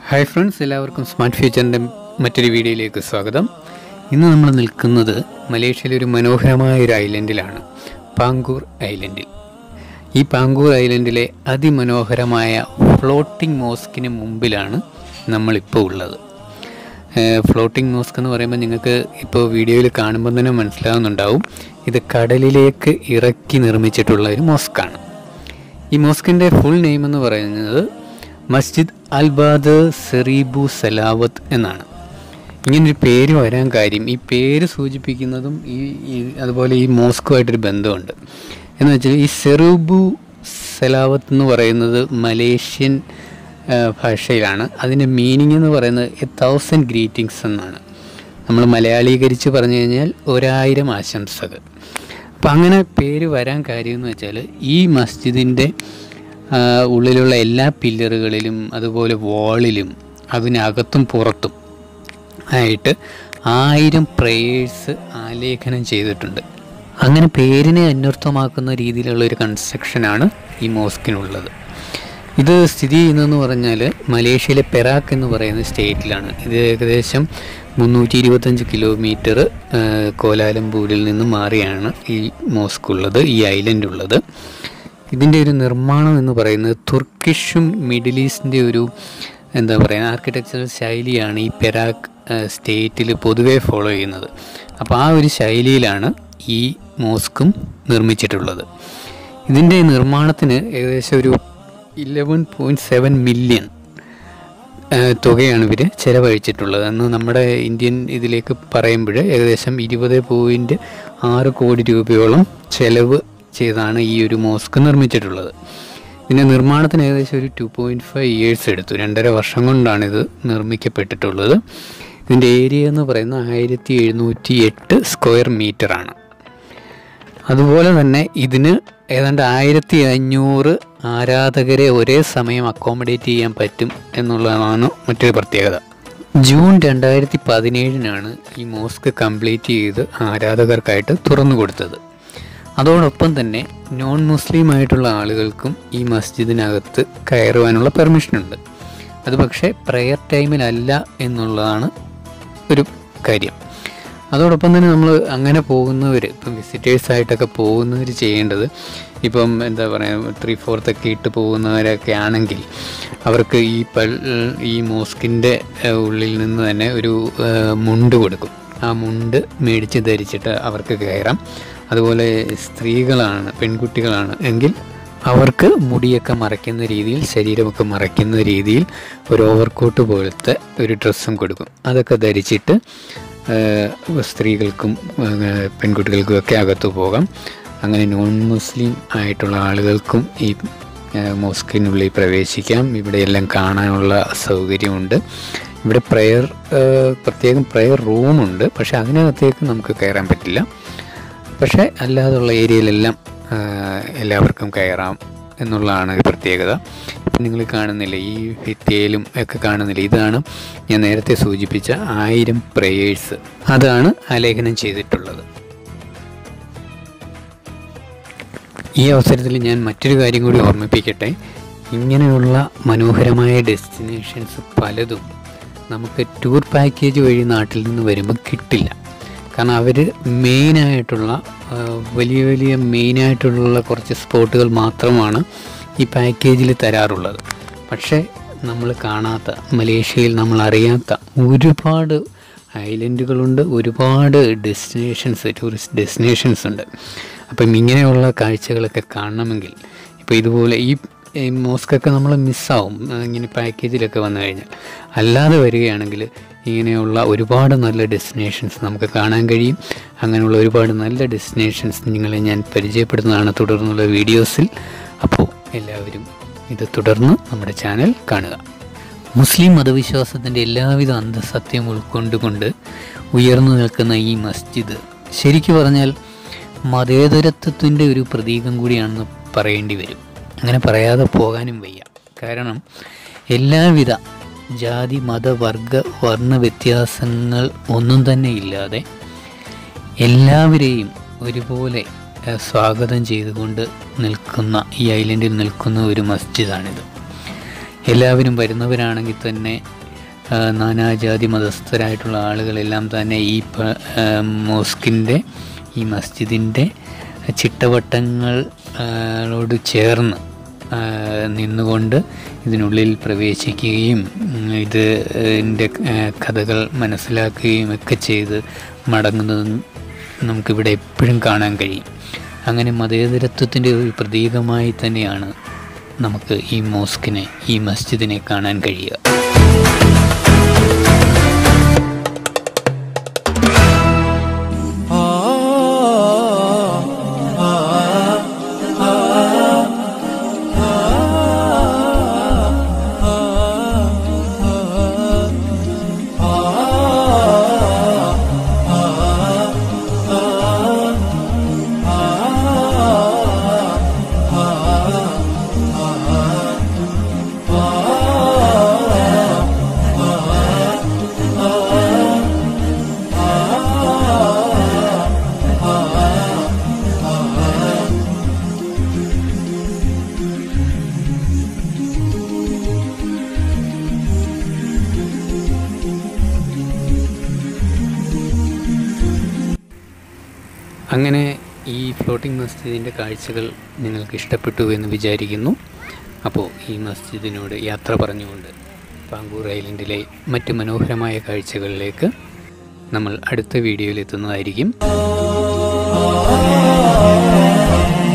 hi friends എല്ലാവർക്കും smart ഫ്യൂച്ചറിൻ്റെ മറ്റൊരു വീഡിയോയിലേക്ക് സ്വാഗതം ഇന്ന് നമ്മൾ നിൽക്കുന്നത് മലേഷ്യയിലെ ഒരു മനോഹരമായ ഒരു ഐലൻഡിലാണ് പാങ്കൂർ ഐലൻഡിൽ ഈ പാങ്കൂർ ഐലൻഡിലെ അതിമനോഹരമായ ഫ്ലോട്ടിംഗ് മോസ്കിന് മുമ്പിലാണ് നമ്മളിപ്പോൾ ഉള്ളത് ഫ്ലോട്ടിംഗ് മോസ്ക് എന്ന് പറയുമ്പോൾ നിങ്ങൾക്ക് ഇപ്പോൾ വീഡിയോയിൽ കാണുമ്പോൾ തന്നെ മനസ്സിലാവുന്നുണ്ടാവും ഇത് കടലിലേക്ക് ഇറക്കി നിർമ്മിച്ചിട്ടുള്ള ഒരു മോസ്കാണ് ഈ മോസ്കിൻ്റെ ഫുൾ നെയിം എന്ന് പറയുന്നത് മസ്ജിദ് അൽബാദ് സെറീബു സലാവത്ത് എന്നാണ് ഇങ്ങനൊരു പേര് വരാൻ കാര്യം ഈ പേര് സൂചിപ്പിക്കുന്നതും ഈ ഈ- അതുപോലെ ഈ മോസ്കുമായിട്ടൊരു ബന്ധമുണ്ട് എന്ന് വെച്ചാൽ ഈ സെറൂബു സലാവത്ത് എന്ന് പറയുന്നത് മലേഷ്യൻ ആ, ഭാഷയിലാണ് അതിൻ്റെ മീനിങ് എന്ന് പറയുന്നത് എ തൗസൻഡ് ഗ്രീറ്റിങ്സ് എന്നാണ് നമ്മൾ മലയാളീകരിച്ച് പറഞ്ഞു കഴിഞ്ഞാൽ ഒരായിരം ആശംസകൾ അപ്പം അങ്ങനെ പേര് വരാൻ കാര്യം എന്ന് വെച്ചാൽ ഈ മസ്ജിദിൻ്റെ ആ, ഉള്ളിലുള്ള എല്ലാ പില്ലറുകളിലും അതുപോലെ വാളിലും അതിനകത്തും പുറത്തും ആയിട്ട് ആയിരം പ്രേയേഴ്സ് ആലേഖനം ചെയ്തിട്ടുണ്ട് അങ്ങനെ പേരിനെ അന്വർത്ഥമാക്കുന്ന രീതിയിലുള്ള ഒരു കൺസ്ട്രക്ഷനാണ് ഈ മോസ്കിനുള്ളത് ഇത് സ്ഥിതി ചെയ്യുന്നതെന്ന് പറഞ്ഞാൽ മലേഷ്യയിലെ പെറാക്ക് എന്ന് പറയുന്ന സ്റ്റേറ്റിലാണ് ഇത് ഏകദേശം മുന്നൂറ്റി ഇരുപത്തഞ്ച് കിലോമീറ്റർ കോലാലംപൂരിൽ നിന്ന് മാറിയാണ് ഈ മോസ്ക് ഉള്ളത് ഈ ഐലൻഡ് ഉള്ളത് ഇതിൻ്റെ ഒരു നിർമ്മാണം എന്ന് പറയുന്നത് തുർക്കിഷും മിഡിൽ ഈസ്റ്റിൻ്റെ ഒരു എന്താ പറയുക ആർക്കിടെക്ചറൽ ശൈലിയാണ് ഈ പെരാക്ക് സ്റ്റേറ്റിൽ പൊതുവെ ഫോളോ ചെയ്യുന്നത് അപ്പോൾ ആ ഒരു ശൈലിയിലാണ് ഈ മോസ്കും നിർമ്മിച്ചിട്ടുള്ളത് ഇതിൻ്റെ നിർമ്മാണത്തിന് ഏകദേശം ഒരു ഇലവൻ പോയിൻറ്റ് സെവൻ മില്യൺ തുകയാണ് ഇവർ ചിലവഴിച്ചിട്ടുള്ളത് അന്ന് നമ്മുടെ ഇന്ത്യൻ ഇതിലേക്ക് പറയുമ്പോൾ ഏകദേശം ഇരുപത് പോയിൻറ്റ് ആറ് കോടി രൂപയോളം ചെലവ് ചെയ്താണ് ഈ ഒരു മോസ്ക് നിർമ്മിച്ചിട്ടുള്ളത് ഇതിൻ്റെ നിർമ്മാണത്തിന് ഏകദേശം ഒരു ടു പോയിൻറ്റ് ഫൈവ് ഇയേഴ്സ് എടുത്തു രണ്ടര വർഷം കൊണ്ടാണ് ഇത് നിർമ്മിക്കപ്പെട്ടിട്ടുള്ളത് ഇതിൻ്റെ ഏരിയ എന്ന് പറയുന്നത് ആയിരത്തി എഴുന്നൂറ്റി എട്ട് സ്ക്വയർ മീറ്ററാണ് അതുപോലെ തന്നെ ഇതിന് ഏതാണ്ട് ആയിരത്തി അഞ്ഞൂറ് ആരാധകരെ ഒരേ സമയം അക്കോമഡേറ്റ് ചെയ്യാൻ പറ്റും എന്നുള്ളതാണ് മറ്റൊരു പ്രത്യേകത ജൂൺ രണ്ടായിരത്തി പതിനേഴിനാണ് ഈ മോസ്ക് കംപ്ലീറ്റ് ചെയ്ത് ആരാധകർക്കായിട്ട് തുറന്നു കൊടുത്തത് അതോടൊപ്പം തന്നെ നോൺ മുസ്ലിം ആയിട്ടുള്ള ആളുകൾക്കും ഈ മസ്ജിദിനകത്ത് കയറുവാനുള്ള പെർമിഷനുണ്ട് അത് പക്ഷേ പ്രെയർ ടൈമിലല്ല എന്നുള്ളതാണ് ഒരു കാര്യം അതോടൊപ്പം തന്നെ നമ്മൾ അങ്ങനെ പോകുന്നവർ ഇപ്പം വിസിറ്റേഴ്സ് ആയിട്ടൊക്കെ പോകുന്നവർ ചെയ്യേണ്ടത് ഇപ്പം എന്താ പറയുക ത്രീ ഫോർത്ത് ഒക്കെ ഇട്ട് പോകുന്നവരൊക്കെ ആണെങ്കിൽ അവർക്ക് ഈ പൾ ഈ മോസ്കിൻ്റെ ഉള്ളിൽ നിന്ന് തന്നെ ഒരു ആ, മുണ്ട് കൊടുക്കും ആ മുണ്ട് മേടിച്ച് ധരിച്ചിട്ട് അവർക്ക് കയറാം അതുപോലെ സ്ത്രീകളാണ് പെൺകുട്ടികളാണ് എങ്കിൽ അവർക്ക് മുടിയൊക്കെ മറയ്ക്കുന്ന രീതിയിൽ ശരീരമൊക്കെ മറയ്ക്കുന്ന രീതിയിൽ ഒരു ഓവർകോട്ട് പോലത്തെ ഒരു ഡ്രസ്സും കൊടുക്കും അതൊക്കെ ധരിച്ചിട്ട് ആ, സ്ത്രീകൾക്കും ആ, പെൺകുട്ടികൾക്കും ഒക്കെ അകത്തു പോകാം അങ്ങനെ നോൺ മുസ്ലിം ആയിട്ടുള്ള ആളുകൾക്കും ഈ ആ, മോസ്കിനുള്ളിൽ പ്രവേശിക്കാം ഇവിടെയെല്ലാം കാണാനുള്ള സൗകര്യമുണ്ട് ഇവിടെ പ്രെയർ ആ, പ്രത്യേകം പ്രെയർ റൂമുണ്ട് പക്ഷേ അതിനകത്തേക്ക് നമുക്ക് കയറാൻ പറ്റില്ല പക്ഷേ അല്ലാതുള്ള ഏരിയയിലെല്ലാം ആ, എല്ലാവർക്കും കയറാം എന്നുള്ളതാണ് ഒരു പ്രത്യേകത ഇപ്പം നിങ്ങൾ കാണുന്നില്ല ഈ ഭിത്തിയിലും ഒക്കെ കാണുന്നില്ല ഇതാണ് ഞാൻ നേരത്തെ സൂചിപ്പിച്ച ആയിരം പ്രേയേഴ്സ് അതാണ് ആലേഖനം ചെയ്തിട്ടുള്ളത് ഈ അവസരത്തിൽ ഞാൻ മറ്റൊരു കാര്യം കൂടി ഓർമ്മിപ്പിക്കട്ടെ ഇങ്ങനെയുള്ള മനോഹരമായ ഡെസ്റ്റിനേഷൻസ് പലതും നമുക്ക് ടൂർ പാക്കേജ് വഴി നാട്ടിൽ നിന്ന് വരുമ്പോൾ കിട്ടില്ല കാരണം അവർ മെയിനായിട്ടുള്ള ആ, വലിയ വലിയ മെയിനായിട്ടുള്ള കുറച്ച് സ്പോട്ടുകൾ മാത്രമാണ് ഈ പാക്കേജിൽ തരാറുള്ളത് പക്ഷേ നമ്മൾ കാണാത്ത മലേഷ്യയിൽ നമ്മൾ അറിയാത്ത ഒരുപാട് ഐലൻഡുകളുണ്ട് ഒരുപാട് ഡെസ്റ്റിനേഷൻസ് ടൂറിസ്റ്റ് ഡെസ്റ്റിനേഷൻസ് ഉണ്ട് അപ്പം ഇങ്ങനെയുള്ള കാഴ്ചകളൊക്കെ കാണണമെങ്കിൽ ഇപ്പോൾ ഇതുപോലെ ഈ ഈ മോസ്കൊക്കെ നമ്മൾ മിസ്സാവും ആ, ഇങ്ങനെ പാക്കേജിലൊക്കെ വന്നു കഴിഞ്ഞാൽ അല്ലാതെ വരികയാണെങ്കിൽ ഇങ്ങനെയുള്ള ഒരുപാട് നല്ല ഡെസ്റ്റിനേഷൻസ് നമുക്ക് കാണാൻ കഴിയും അങ്ങനെയുള്ള ഒരുപാട് നല്ല ഡെസ്റ്റിനേഷൻസ് നിങ്ങളെ ഞാൻ പരിചയപ്പെടുന്നതാണ് തുടർന്നുള്ള വീഡിയോസിൽ അപ്പോൾ എല്ലാവരും ഇത് തുടർന്ന് നമ്മുടെ ചാനൽ കാണുക മുസ്ലിം മതവിശ്വാസത്തിൻ്റെ എല്ലാവിധ അന്തസത്യം ഉൾക്കൊണ്ടുകൊണ്ട് ഉയർന്നു നിൽക്കുന്ന ഈ മസ്ജിദ് ശരിക്കു പറഞ്ഞാൽ മതേതരത്വത്തിൻ്റെ ഒരു പ്രതീകം കൂടിയാണെന്ന് പറയേണ്ടി വരും അങ്ങനെ പറയാതെ പോകാനും വയ്യ കാരണം എല്ലാവിധ ജാതി മത വർഗ വർണ്ണ വ്യത്യാസങ്ങൾ ഒന്നും തന്നെ ഇല്ലാതെ എല്ലാവരെയും ഒരുപോലെ ഏഹ്, സ്വാഗതം ചെയ്തുകൊണ്ട് നിൽക്കുന്ന ഈ ഐലൻഡിൽ നിൽക്കുന്ന ഒരു മസ്ജിദാണിത് എല്ലാവരും വരുന്നവരാണെങ്കിൽ തന്നെ ആ, നാനാജാതി മതസ്ഥരായിട്ടുള്ള ആളുകളെല്ലാം തന്നെ ഈ പ- ആ, മോസ്കിൻ്റെ ഈ മസ്ജിദിൻ്റെ ചിട്ടവട്ടങ്ങളോട് ചേർന്ന് ആ, നിന്നുകൊണ്ട് ഇതിനുള്ളിൽ പ്രവേശിക്കുകയും ഉം, ഇത് ഇതിൻ്റെ കഥകൾ മനസ്സിലാക്കുകയും ഒക്കെ ചെയ്ത് മടങ്ങുന്നത് നമുക്കിവിടെ എപ്പോഴും കാണാൻ കഴിയും അങ്ങനെ മതേതരത്വത്തിൻ്റെ ഒരു പ്രതീകമായി തന്നെയാണ് നമുക്ക് ഈ മോസ്കിനെ ഈ മസ്ജിദിനെ കാണാൻ കഴിയുക അങ്ങനെ ഈ ഫ്ലോട്ടിംഗ് മസ്ജിദിൻ്റെ കാഴ്ചകൾ നിങ്ങൾക്ക് ഇഷ്ടപ്പെട്ടു എന്ന് വിചാരിക്കുന്നു അപ്പോൾ ഈ മസ്ജിദിനോട് യാത്ര പറഞ്ഞുകൊണ്ട് പാങ്കൂർ ഐലൻഡിലെ മറ്റ് മനോഹരമായ കാഴ്ചകളിലേക്ക് നമ്മൾ അടുത്ത വീഡിയോയിൽ എത്തുന്നതായിരിക്കും